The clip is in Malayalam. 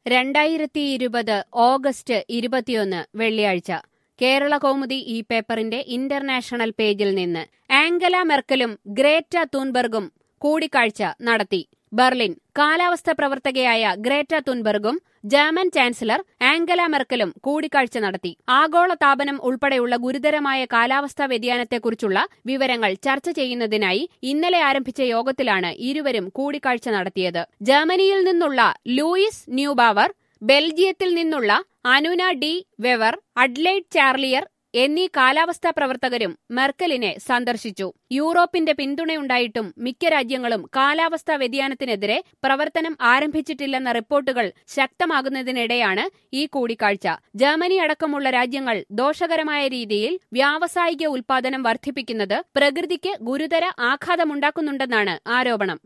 രണ്ടായിരത്തി ഇരുപത് ഓഗസ്റ്റ് ഇരുപത്തിയൊന്ന് വെള്ളിയാഴ്ച കേരള കൗമുദി ഈ പേപ്പറിന്റെ ഇന്റർനാഷണൽ പേജിൽ നിന്ന് ആംഗല മെർക്കലും ഗ്രേറ്റ തൂൻബർഗും കൂടിക്കാഴ്ച നടത്തി ബർലിൻ കാലാവസ്ഥ പ്രവർത്തകയായ ഗ്രേറ്റ തുൻബർഗും ജർമ്മൻ ചാൻസലർ ആംഗല മെർക്കലും കൂടിക്കാഴ്ച നടത്തി ആഗോള താപനം ഉൾപ്പെടെയുള്ള ഗുരുതരമായ കാലാവസ്ഥാ വ്യതിയാനത്തെക്കുറിച്ചുള്ള വിവരങ്ങൾ ചർച്ച ചെയ്യുന്നതിനായി ഇന്നലെ ആരംഭിച്ച യോഗത്തിലാണ് ഇരുവരും കൂടിക്കാഴ്ച നടത്തിയത് ജർമ്മനിയിൽ നിന്നുള്ള ലൂയിസ് ന്യൂബാവർ ബെൽജിയത്തിൽ നിന്നുള്ള അനുന ഡി വെവർ അഡ്ലൈഡ് ചാർലിയർ എന്നീ കാലാവസ്ഥാ പ്രവർത്തകരും മെർക്കലിനെ സന്ദർശിച്ചു യൂറോപ്പിന്റെ പിന്തുണയുണ്ടായിട്ടും മിക്ക രാജ്യങ്ങളും കാലാവസ്ഥാ വ്യതിയാനത്തിനെതിരെ പ്രവർത്തനം ആരംഭിച്ചിട്ടില്ലെന്ന റിപ്പോർട്ടുകൾ ശക്തമാകുന്നതിനിടെയാണ് ഈ കൂടിക്കാഴ്ച ജർമ്മനി അടക്കമുള്ള രാജ്യങ്ങൾ ദോഷകരമായ രീതിയിൽ വ്യാവസായിക ഉൽപാദനം വർദ്ധിപ്പിക്കുന്നത് പ്രകൃതിക്ക് ഗുരുതര ആഘാതമുണ്ടാക്കുന്നുണ്ടെന്നാണ് ആരോപണം